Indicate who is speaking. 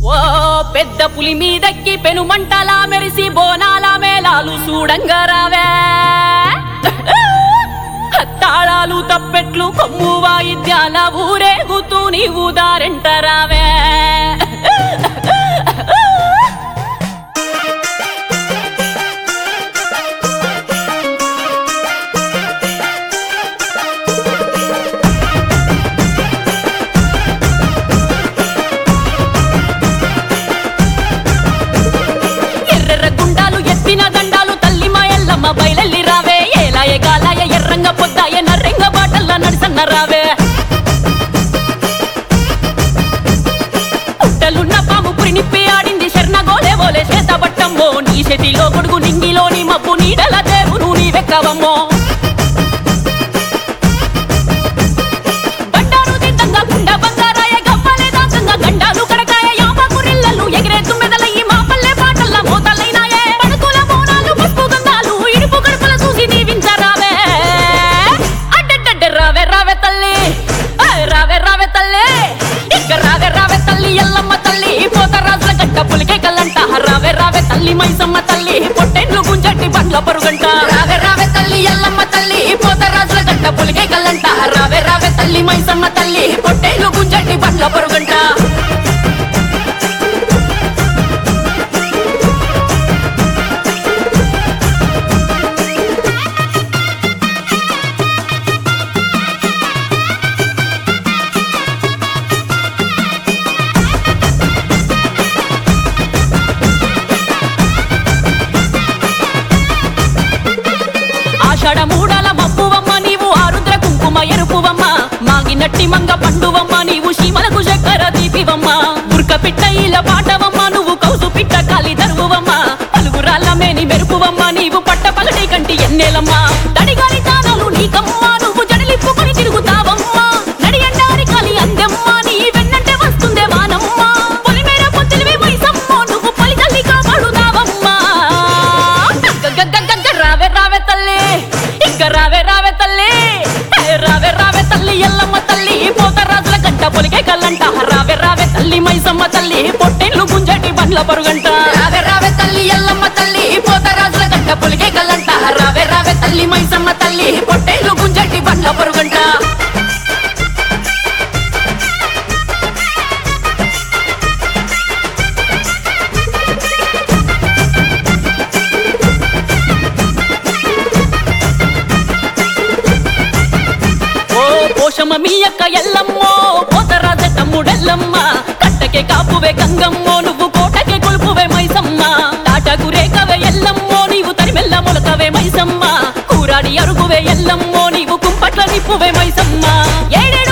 Speaker 1: ఓ పెద్ద పులి మీదక్కి పెనుమంటలా మెరిసి బోనాల మేళాలు చూడంగా రావే తాళాలు తప్పెట్లు కొమ్ము వాయిద్యాల ఊరేగుతూ నీవు దారెంట రావే ఎర్రెర్ర గుండాలు ఎత్తిన దండాలు తల్లి మా ఎల్లమ్మ బయలెల్లి రావే ఏలాయ గాలాయ ఎర్రంగ పొద్దాయ నర్రెంగ బాటల్ల నడిసన్న రావే పుట్టలున్న పాము పురినిప్పి ఆడింది శర్ణ గోలే ఓలే చేత బట్టమ్మో నీ చేతిలో కొడుకు నింగిలోని మబ్బు నీడల దేవుడు నీవెక్కవమ్మో బండారు దిద్దంగా గుండ బంగారాయ గవ్వలే దాకంగా గండాలు కడకాయ యాప కురిల్లలు ఎగిరే తుమ్మెదలయ్యి మా పల్లె పాటల్ల మోతలైనాయే పడుకుల మోనాలు పసుపు గంధాలు ఇడుపు గడుపుల చూసి దీవించరావే అడ్డడ్డడ్డ రావే రావే తల్లి ఆ, రావే రావే తల్లి ఇక రావే రావే తల్లి ఎల్లమ్మ తల్లి పోత రాజుల గడ్డ పులికే కల్లంట రావే రావే తల్లి మైసమ్మ తల్లి పొట్టెండ్లు గుంజట్టి బండ్ల పరుగంట రావే రావే తల్లి ఎల్లమ్మ తల్లి పోత రాజుల గడ్డ పులికే కల్లంట రావే రావే తల్లి మైసమ్మ తల్లి పొట్టేలు గుంజట్టి బండ్ల పరుగంట ఆషాఢ మూడాల మబ్బువమ్మ నీవు ఆరుద్ర కుంకుమ ఎరుపువమ్మ మాగినట్టి మంగ పండువమ్మ నీవు శీమలకు చక్కెర దీపివమ్మ బుర్క పిట్ట ఈల పాటవమ్మ నువ్వు కౌసు పిట్ట కాలి దరువువమ్మ పలుగురాళ్ళ మేని మెరుపువమ్మ నీవు పట్ట పగటి కంటి ఎన్నేలమ్మ తడిగారి తానాలు నీకమ్మ నువ్వు జడలిప్పుకొని తిరుగుతావమ్మ నడియండారి కాలి అందెమ్మ నీ వెన్నంటే వస్తుందే వానమ్మ పొలిమేర పొత్తిలివి మైసమ్మ నువ్వు పలి తల్లి కాపాడుతావమ్మ గగ్గగ్గగ్గగ్గ రావే రావే తల్లి ఇక రావే రావే తల్లి ఏ రావే రావే తల్లి ఎల్లమ్మ తల్లి పోత రాజుల గంట పొలికే కల్లంట రావే రావే తల్లి మైసమ్మ తల్లి పొట్టెళ్ళు గుంజటి బండ్ల పరుగంట రావే రావే తల్లి ఎల్లమ్మ తల్లి పోత రాజుల గంట పొలికే కల్లంట రావే రావే తల్లి మైసమ్మ తల్లి పొట్టెళ్ళు గుంజటి బండ్ల పరుగంట ఓ పోషమ మీ యొక్క ఎల్లమ్మో పోతరాజ తమ్ముడెల్లమ్మ కట్టకే కాపువే గంగమ్మో నువ్వు కోటకే కొలుపువే మైసమ్మ తాటకు రేఖవే ఎల్లమ్మో నీవు తరిమెల్ల మొలకవే మైసమ్మ కూరాడి అరుగువే ఎల్లమ్మో నీవు కుంపట్ల నిప్పువే మైసమ్మ ఏడే